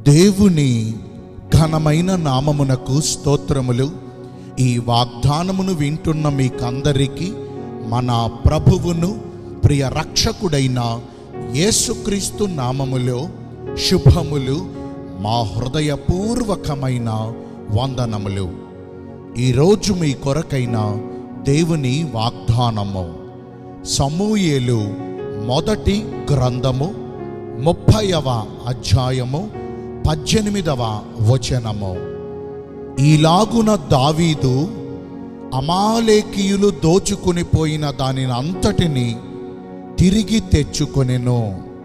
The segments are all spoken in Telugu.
దేవుని ఘనమైన నామమునకు స్తోత్రములు ఈ వాగ్దానమును వింటున్న మీకందరికీ మన ప్రభువును ప్రియ రక్షకుడైన యేసుక్రీస్తు నామములో శుభములు మా హృదయపూర్వకమైన వందనములు ఈరోజు మీ కొరకైన దేవుని వాగ్దానము సమూయేలు మొదటి గ్రంథము ముప్పైవ అధ్యాయము పద్దెనిమిదవ వచనము ఈలాగున దావీదు అమాలేకీయులు దోచుకుని పోయిన దానిని అంతటిని తిరిగి తెచ్చుకొనెను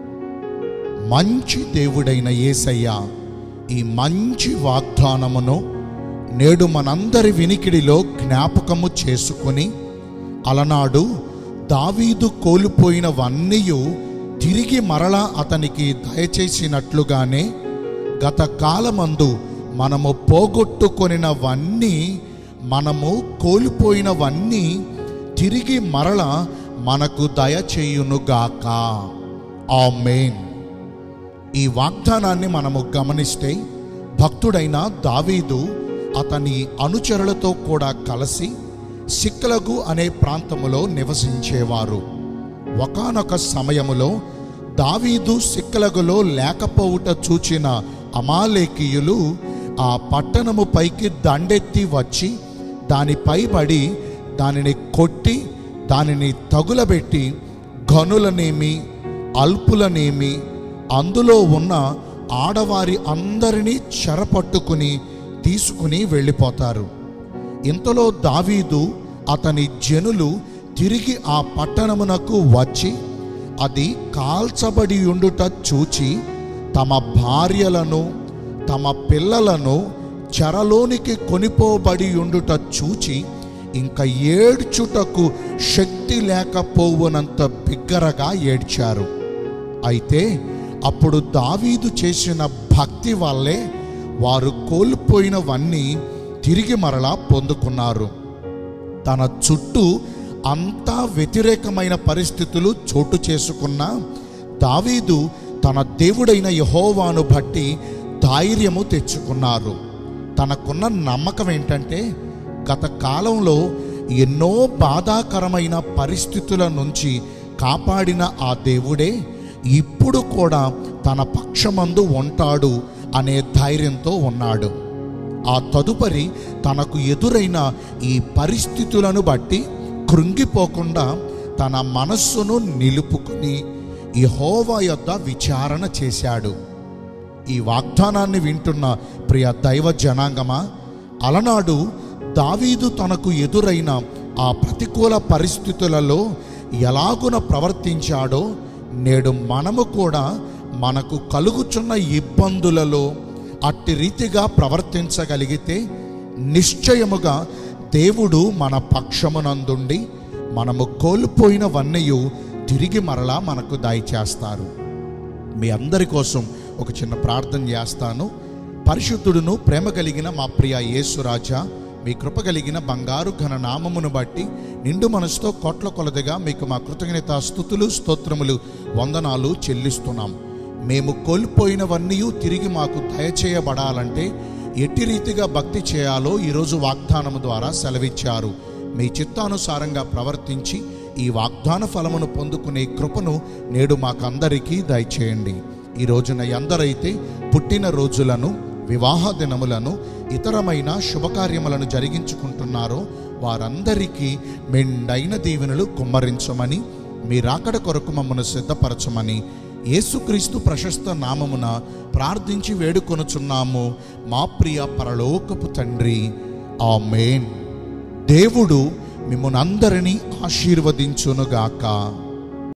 మంచి దేవుడైన యేసయ్య ఈ మంచి వాగ్దానమును నేడు మనందరి వినికిడిలో జ్ఞాపకము చేసుకొని అలనాడు దావీదు కోల్పోయినవన్నీ తిరిగి మరలా అతనికి దయచేసినట్లుగానే గత కాలమందు మనము పోగొట్టుకొనినవన్నీ మనము కోల్పోయినవన్నీ తిరిగి మరల మనకు దయచేయునుగాక ఆమేన్ ఈ వాగ్దానాన్ని మనము గమనిస్తే భక్తుడైన దావీదు అతని అనుచరులతో కూడా కలిసి సిక్లగు అనే ప్రాంతములో నివసించేవారు ఒకానొక సమయములో దావీదు సిక్లగులో లేకపోవుట చూచిన అమాలేకీయులు ఆ పట్టణము పైకి దండెత్తి వచ్చి దానిపై పడి దానిని కొట్టి దానిని తగులబెట్టి గనులనేమి అల్పులనేమి అందులో ఉన్న ఆడవారి అందరినీ చెరపట్టుకుని తీసుకుని వెళ్ళిపోతారు ఇంతలో దావీదు అతని జనులు తిరిగి ఆ పట్టణమునకు వచ్చి అది కాల్చబడి ఉండుట చూచి తమ భార్యలను తమ పిల్లలను చెరలోనికి కొనిపోబడి ఉండుట చూచి ఇంకా ఏడ్చుటకు శక్తి లేకపోవునంత బిగ్గరగా ఏడ్చారు అయితే అప్పుడు దావీదు చేసిన భక్తి వల్లే వారు కోల్పోయినవన్నీ తిరిగి మరలా పొందుకున్నారు తన చుట్టూ అంతా వ్యతిరేకమైన పరిస్థితులు చోటు చేసుకున్న దావీదు తన దేవుడైన యహోవాను బట్టి ధైర్యము తెచ్చుకున్నారు తనకున్న నమ్మకం ఏంటంటే గత కాలంలో ఎన్నో బాధాకరమైన పరిస్థితుల నుంచి కాపాడిన ఆ దేవుడే ఇప్పుడు కూడా తన పక్షమందు ఉంటాడు అనే ధైర్యంతో ఉన్నాడు ఆ తదుపరి తనకు ఎదురైన ఈ పరిస్థితులను బట్టి కృంగిపోకుండా తన మనస్సును నిలుపుకుని యెహోవా యొద్ద విచారణ చేశాడు ఈ వాగ్దానాన్ని వింటున్న ప్రియ దైవ జనాంగమా అలనాడు దావీదు తనకు ఎదురైన ఆ ప్రతికూల పరిస్థితులలో ఎలాగున ప్రవర్తించాడో నేడు మనము కూడా మనకు కలుగుచున్న ఇబ్బందులలో అట్టి రీతిగా ప్రవర్తించగలిగితే నిశ్చయముగా దేవుడు మన పక్షమునందుండి మనము కోల్పోయినవన్నీ తిరిగి మరలా మనకు దయచేస్తారు మీ అందరి కోసం ఒక చిన్న ప్రార్థన చేస్తాను పరిశుద్ధుడును ప్రేమ కలిగిన మా ప్రియ యేసురాజా మీ కృప కలిగిన బంగారు ఘన నామమును బట్టి నిండు మనసుతో కోట్ల కొలదిగా మీకు మా కృతజ్ఞత స్థుతులు స్తోత్రములు వందనాలు చెల్లిస్తున్నాం మేము కోల్పోయినవన్నీ తిరిగి మాకు దయచేయబడాలంటే ఎట్టి రీతిగా భక్తి చేయాలో ఈరోజు వాగ్దానము ద్వారా సెలవిచ్చారు మీ చిత్తానుసారంగా ప్రవర్తించి ఈ వాగ్దాన ఫలమును పొందుకునే కృపను నేడు మాకందరికీ దయచేయండి ఈ రోజున ఎందరైతే పుట్టిన రోజులను వివాహ దినములను ఇతరమైన శుభకార్యములను జరిగించుకుంటున్నారో వారందరికీ మెండైన దీవెనలు కుమ్మరించమని మీ రాకడ కొరకు మమ్మను సిద్ధపరచమని యేసుక్రీస్తు ప్రశస్త నామమున ప్రార్థించి వేడుకొనుచున్నాము మా ప్రియ పరలోకపు తండ్రి ఆమేన్ దేవుడు మిమ్మల్ని అందరినీ ఆశీర్వదించునుగాక